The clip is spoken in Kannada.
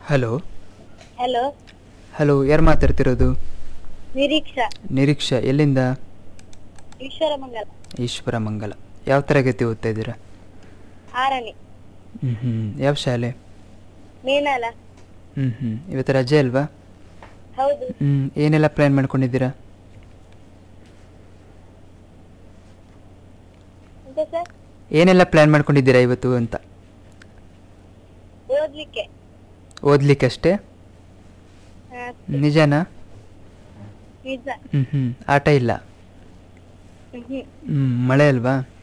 ಹಲೋ ಹಲೋ ಹಲೋ ಯಾರು ಮಾತಾಡ್ತಿರೋದು ನಿರೀಕ್ಷಾ ನಿರೀಕ್ಷಾ ಎಲ್ಲಿಂದ ಈಶ್ವರ ಮಂಗಲ ಈಶ್ವರ ಮಂಗಲ ಯಾವ ತರಗತಿ ಓದ್ತಾ ಇದ್ದೀರಾ ಆರನೇ ಹ್ಞೂ ಹ್ಞೂ ಯಾವ ಶಾಲೆ ಮೀನಾಲ ಹ್ಞೂ ಹ್ಞೂ ಇವತ್ತು ರಜೆ ಅಲ್ವಾ ಹೌದು ಹ್ಞೂ ಏನೆಲ್ಲ ಪ್ಲ್ಯಾನ್ ಮಾಡ್ಕೊಂಡಿದ್ದೀರಾ ಎಂತ ಸರ್ ಏನೆಲ್ಲ ಪ್ಲ್ಯಾನ್ ಮಾಡ್ಕೊಂಡಿದ್ದೀರಾ ಇವತ್ತು ಅಂತ ಓದ್ಲಿಕ್ಕೆ ಓದ್ಲಿಕ್ಕಷ್ಟೇ ಹಾ, ನಿಜನಾ ನಿಜ ಹ್ಞೂ ಹ್ಞೂ ಆಟ ಇಲ್ಲ ಹ್ಮ್ ಹ್ಮ್. ಹ್ಞೂ ಮಳೆ ಅಲ್ವಾ